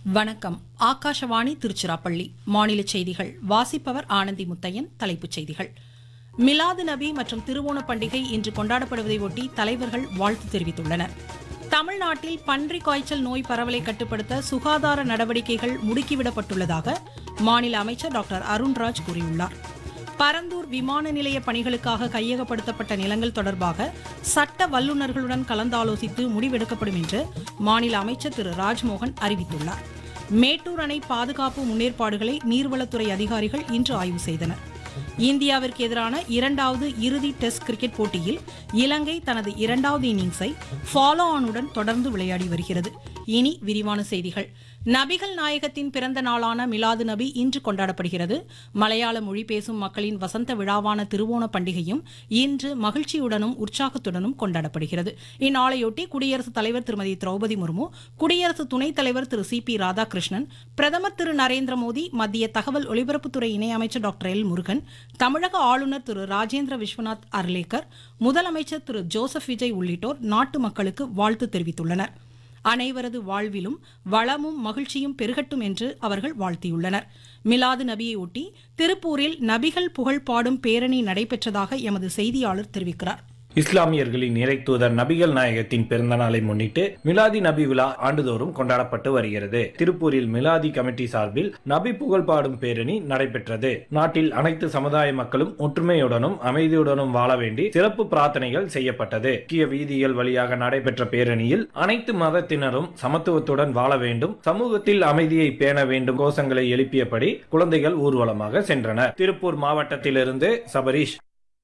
வணக்கம் ஆகாஷவாணி திருச்சிராப்பள்ளி மாநில செய்திகள் வாசிப்பவர் ஆனந்தி முத்தையன் தலைப்புச் செய்திகள் மிலாது நபி மற்றும் திருவோண பண்டிகை இன்று கொண்டாடப்படுவதை ஒட்டி தலைவர்கள் வாழ்த்து தெரிவித்துள்ளனர் தமிழ்நாட்டில் பன்றி காய்ச்சல் நோய் பரவலை கட்டுப்படுத்த சுகாதார நடவடிக்கைகள் முடுக்கிவிடப்பட்டுள்ளதாக மாநில அமைச்சர் டாக்டர் அருண்ராஜ் கூறியுள்ளார் பரந்தூர் விமான நிலைய பணிகளுக்காக கையகப்படுத்தப்பட்ட நிலங்கள் தொடர்பாக சட்ட வல்லுநர்களுடன் கலந்தாலோசித்து முடிவெடுக்கப்படும் என்று மாநில அமைச்சர் திரு ராஜ்மோகன் அறிவித்துள்ளார் மேட்டூர் அணை பாதுகாப்பு முன்னேற்பாடுகளை நீர்வளத்துறை அதிகாரிகள் இன்று ஆய்வு செய்தனர் இந்தியாவிற்கு எதிரான இரண்டாவது இறுதி டெஸ்ட் கிரிக்கெட் போட்டியில் இலங்கை தனது இரண்டாவது இன்னிங்ஸை ஃபாலோ ஆனுடன் தொடர்ந்து விளையாடி வருகிறது இனி விரிவான செய்திகள் நபிகள் நாயகத்தின் பிறந்த நாளான மிலாது நபி இன்று கொண்டாடப்படுகிறது மலையாள மொழி பேசும் மக்களின் வசந்த விழாவான திருவோண பண்டிகையும் இன்று மகிழ்ச்சியுடனும் உற்சாகத்துடனும் கொண்டாடப்படுகிறது இந்நாளையொட்டி குடியரசுத் தலைவர் திருமதி திரௌபதி முர்மு குடியரசு துணைத் தலைவர் திரு சி பி ராதாகிருஷ்ணன் பிரதமர் திரு நரேந்திர மோடி மத்திய தகவல் ஒலிபரப்புத்துறை இணையமைச்சர் டாக்டர் எல் முருகன் தமிழக ஆளுநர் திரு ராஜேந்திர விஸ்வநாத் அர்லேக்கர் முதலமைச்சர் திரு ஜோசப் விஜய் உள்ளிட்டோர் நாட்டு மக்களுக்கு வாழ்த்து தெரிவித்துள்ளனர் அனைவரது வாழ்விலும் வளமும் மகிழ்ச்சியும் பெருகட்டும் என்று அவர்கள் வாழ்த்தியுள்ளனர் மிலாது நபியை ஒட்டி திருப்பூரில் நபிகள் புகழ் பாடும் பேரணி நடைபெற்றதாக எமது செய்தியாளர் தெரிவிக்கிறார் இஸ்லாமியர்களின் இறை தூதர் நபிகள் நாயகத்தின் பிறந்த நாளை முன்னிட்டு மிலாதி நபி விழா ஆண்டுதோறும் கொண்டாடப்பட்டு வருகிறது திருப்பூரில் மிலாதி கமிட்டி சார்பில் நபி புகழ் பாடும் பேரணி நடைபெற்றது நாட்டில் அனைத்து சமுதாய மக்களும் ஒற்றுமையுடனும் அமைதியுடனும் வாழ வேண்டி சிறப்பு பிரார்த்தனைகள் செய்யப்பட்டது முக்கிய வீதிகள் வழியாக நடைபெற்ற பேரணியில் அனைத்து மதத்தினரும் சமத்துவத்துடன் வாழ வேண்டும் சமூகத்தில் அமைதியை பேண வேண்டும் கோஷங்களை எழுப்பியபடி குழந்தைகள் ஊர்வலமாக சென்றனர் திருப்பூர் மாவட்டத்திலிருந்து சபரீஷ்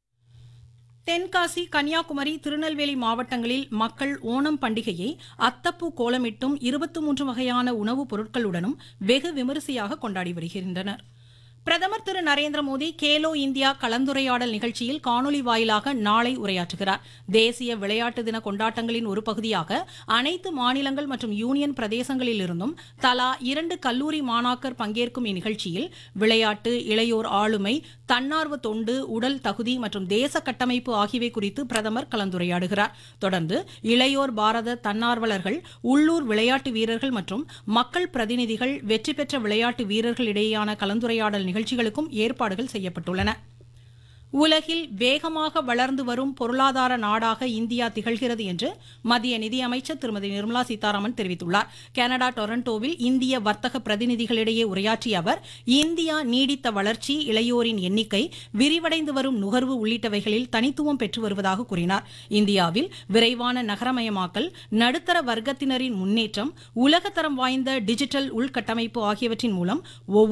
தென்காசி கன்னியாகுமரி திருநெல்வேலி மாவட்டங்களில் மக்கள் ஓணம் பண்டிகையை அத்தப்பூ கோலமிட்டும் இருபத்தி மூன்று வகையான உணவுப் பொருட்களுடனும் வெகு விமரிசையாக கொண்டாடி வருகின்றனர் பிரதமர் திரு நரேந்திர மோடி கேலோ இந்தியா கலந்துரையாடல் நிகழ்ச்சியில் காணொலி வாயிலாக நாளை உரையாற்றுகிறார் தேசிய விளையாட்டு தின கொண்டாட்டங்களின் ஒரு பகுதியாக அனைத்து மாநிலங்கள் மற்றும் யூனியன் பிரதேசங்களில் இருந்தும் தலா இரண்டு கல்லூரி மாணாக்கர் பங்கேற்கும் இந்நிகழ்ச்சியில் விளையாட்டு இளையோர் ஆளுமை தன்னார்வ தொண்டு உடல் தகுதி மற்றும் தேச கட்டமைப்பு ஆகியவை குறித்து பிரதமர் கலந்துரையாடுகிறார் தொடர்ந்து இளையோர் பாரத தன்னார்வலர்கள் உள்ளூர் விளையாட்டு வீரர்கள் மற்றும் மக்கள் பிரதிநிதிகள் வெற்றி பெற்ற விளையாட்டு வீரர்கள் இடையேயான கலந்துரையாடல் நிகழ்ச்சிகளுக்கும் ஏற்பாடுகள் செய்யப்பட்டுள்ளன உலகில் வேகமாக வளர்ந்து வரும் பொருளாதார நாடாக இந்தியா திகழ்கிறது என்று மத்திய நிதியமைச்சர் திருமதி நிர்மலா சீதாராமன் தெரிவித்துள்ளார் கனடா டொரண்டோவில் இந்திய வர்த்தக பிரதிநிதிகளிடையே உரையாற்றிய அவர் இந்தியா நீடித்த வளர்ச்சி இளையோரின் எண்ணிக்கை விரிவடைந்து வரும் நுகர்வு உள்ளிட்டவைகளில் தனித்துவம் பெற்று வருவதாக கூறினார் இந்தியாவில் விரைவான நகரமயமாக்கல் நடுத்தர வர்க்கத்தினரின் முன்னேற்றம் உலகத்தரம் வாய்ந்த டிஜிட்டல் உள்கட்டமைப்பு ஆகியவற்றின் மூலம் ஒவ்வொரு